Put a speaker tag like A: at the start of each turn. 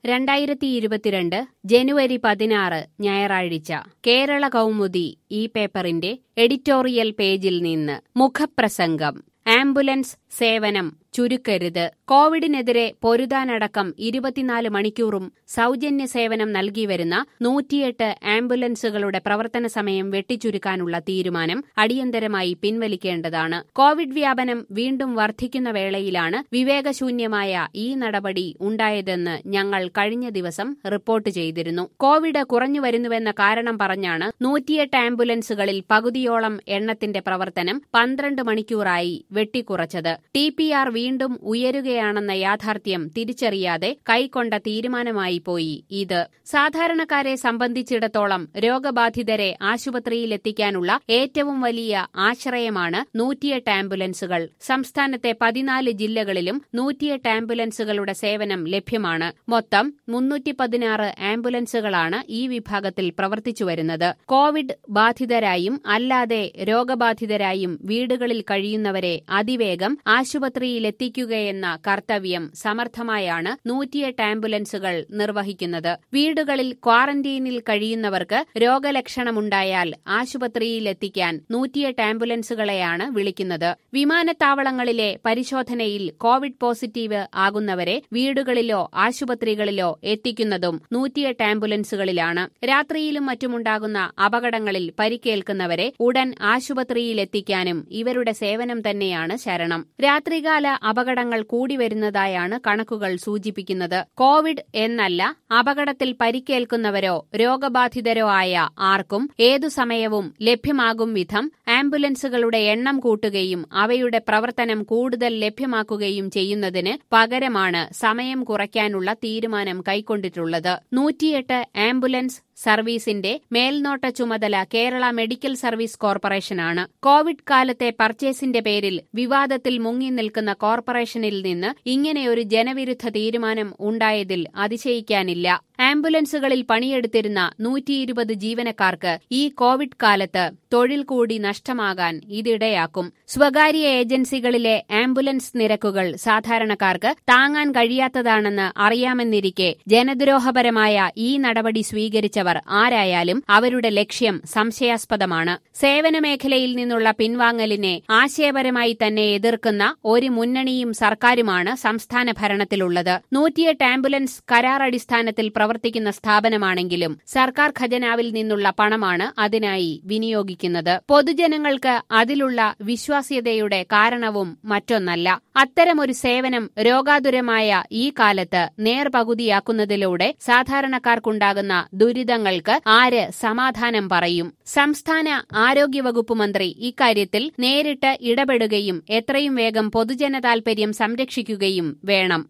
A: രണ്ടായിരത്തി ഇരുപത്തിരണ്ട് ജനുവരി പതിനാറ് ഞായറാഴ്ച കേരള കൗമുദി ഈ പേപ്പറിന്റെ എഡിറ്റോറിയൽ പേജിൽ നിന്ന് മുഖപ്രസംഗം ആംബുലൻസ് സേവനം ചുരുക്കരുത് കോവിഡിനെതിരെ പൊരുതാനടക്കം ഇരുപത്തിനാല് മണിക്കൂറും സൗജന്യ സേവനം നൽകി വരുന്ന നൂറ്റിയെട്ട് ആംബുലൻസുകളുടെ പ്രവർത്തന സമയം വെട്ടിച്ചുരുക്കാനുള്ള തീരുമാനം അടിയന്തരമായി പിൻവലിക്കേണ്ടതാണ് കോവിഡ് വ്യാപനം വീണ്ടും വർദ്ധിക്കുന്ന വേളയിലാണ് വിവേകശൂന്യമായ ഈ നടപടി ഉണ്ടായതെന്ന് ഞങ്ങൾ കഴിഞ്ഞ ദിവസം റിപ്പോർട്ട് ചെയ്തിരുന്നു കോവിഡ് കുറഞ്ഞുവരുന്നുവെന്ന കാരണം പറഞ്ഞാണ് നൂറ്റിയെട്ട് ആംബുലൻസുകളിൽ പകുതിയോളം എണ്ണത്തിന്റെ പ്രവർത്തനം പന്ത്രണ്ട് മണിക്കൂറായി വെട്ടിക്കുറച്ചത് ടി പി ആർ വീണ്ടും ഉയരുകയാണെന്ന യാഥാർത്ഥ്യം തിരിച്ചറിയാതെ കൈക്കൊണ്ട തീരുമാനമായി പോയി ഇത് സാധാരണക്കാരെ സംബന്ധിച്ചിടത്തോളം രോഗബാധിതരെ ആശുപത്രിയിലെത്തിക്കാനുള്ള ഏറ്റവും വലിയ ആശ്രയമാണ് നൂറ്റിയെട്ട് ആംബുലൻസുകൾ സംസ്ഥാനത്തെ പതിനാല് ജില്ലകളിലും നൂറ്റിയെട്ട് ആംബുലൻസുകളുടെ സേവനം ലഭ്യമാണ് മൊത്തം മുന്നൂറ്റി പതിനാറ് ആംബുലൻസുകളാണ് ഈ വിഭാഗത്തിൽ പ്രവർത്തിച്ചുവരുന്നത് കോവിഡ് ബാധിതരായും അല്ലാതെ രോഗബാധിതരായും വീടുകളിൽ കഴിയുന്നവരെ അതിവേഗം ആശുപത്രിയിലെത്തിക്കുകയെന്ന കർത്തവ്യം സമർത്ഥമായാണ് നൂറ്റിയെട്ട് ആംബുലൻസുകൾ നിർവഹിക്കുന്നത് വീടുകളിൽ ക്വാറന്റീനിൽ കഴിയുന്നവർക്ക് രോഗലക്ഷണമുണ്ടായാൽ ആശുപത്രിയിലെത്തിക്കാൻ നൂറ്റിയെട്ട് ആംബുലൻസുകളെയാണ് വിളിക്കുന്നത് വിമാനത്താവളങ്ങളിലെ പരിശോധനയിൽ കോവിഡ് പോസിറ്റീവ് ആകുന്നവരെ വീടുകളിലോ ആശുപത്രികളിലോ എത്തിക്കുന്നതും നൂറ്റിയെട്ട് ആംബുലൻസുകളിലാണ് രാത്രിയിലും മറ്റുമുണ്ടാകുന്ന അപകടങ്ങളിൽ പരിക്കേൽക്കുന്നവരെ ഉടൻ ആശുപത്രിയിലെത്തിക്കാനും ഇവരുടെ സേവനം തന്നെയാണ് ശരണം രാത്രികാല അപകടങ്ങൾ കൂടി വരുന്നതായാണ് കണക്കുകൾ സൂചിപ്പിക്കുന്നത് കോവിഡ് എന്നല്ല അപകടത്തിൽ പരിക്കേൽക്കുന്നവരോ രോഗബാധിതരോ ആയ ആർക്കും ഏതു സമയവും ലഭ്യമാകും വിധം ആംബുലൻസുകളുടെ എണ്ണം കൂട്ടുകയും അവയുടെ പ്രവർത്തനം കൂടുതൽ ലഭ്യമാക്കുകയും ചെയ്യുന്നതിന് പകരമാണ് സമയം കുറയ്ക്കാനുള്ള തീരുമാനം കൈക്കൊണ്ടിട്ടുള്ളത് നൂറ്റിയെട്ട് ആംബുലൻസ് സർവീസിന്റെ മേൽനോട്ട ചുമതല കേരള മെഡിക്കൽ സർവീസ് കോർപ്പറേഷനാണ് കോവിഡ് കാലത്തെ പർച്ചേസിന്റെ പേരിൽ വിവാദത്തിൽ മുങ്ങി നിൽക്കുന്ന കോർപ്പറേഷനിൽ നിന്ന് ഇങ്ങനെയൊരു ജനവിരുദ്ധ തീരുമാനം ഉണ്ടായതിൽ അതിശയിക്കാനില്ല ആംബുലൻസുകളിൽ പണിയെടുത്തിരുന്ന നൂറ്റിയിരുപത് ജീവനക്കാർക്ക് ഈ കോവിഡ് കാലത്ത് തൊഴിൽ കൂടി നഷ്ടമാകാൻ ഇതിടയാക്കും സ്വകാര്യ ഏജൻസികളിലെ ആംബുലൻസ് നിരക്കുകൾ സാധാരണക്കാർക്ക് താങ്ങാൻ കഴിയാത്തതാണെന്ന് അറിയാമെന്നിരിക്കെ ജനദ്രോഹപരമായ ഈ നടപടി സ്വീകരിച്ചവർ ആരായാലും അവരുടെ ലക്ഷ്യം സംശയാസ്പദമാണ് സേവന മേഖലയിൽ നിന്നുള്ള പിൻവാങ്ങലിനെ ആശയപരമായി തന്നെ എതിർക്കുന്ന ഒരു മുന്നണിയും സർക്കാരുമാണ് സംസ്ഥാന ഭരണത്തിലുള്ളത് നൂറ്റിയെട്ട് ആംബുലൻസ് കരാർ അടിസ്ഥാനത്തിൽ പ്രവർത്തിക്കുന്ന സ്ഥാപനമാണെങ്കിലും സർക്കാർ ഖജനാവിൽ നിന്നുള്ള പണമാണ് അതിനായി വിനിയോഗിക്കുന്നത് പൊതുജനങ്ങൾക്ക് അതിലുള്ള വിശ്വാസ്യതയുടെ കാരണവും മറ്റൊന്നല്ല അത്തരമൊരു സേവനം രോഗാതുരമായ ഈ കാലത്ത് നേർപകുതിയാക്കുന്നതിലൂടെ സാധാരണക്കാർക്കുണ്ടാകുന്ന ദുരിതങ്ങൾക്ക് ആര് സമാധാനം പറയും സംസ്ഥാന ആരോഗ്യവകുപ്പ് മന്ത്രി ഇക്കാര്യത്തിൽ നേരിട്ട് ഇടപെടുകയും എത്രയും വേഗം പൊതുജന താൽപര്യം സംരക്ഷിക്കുകയും വേണം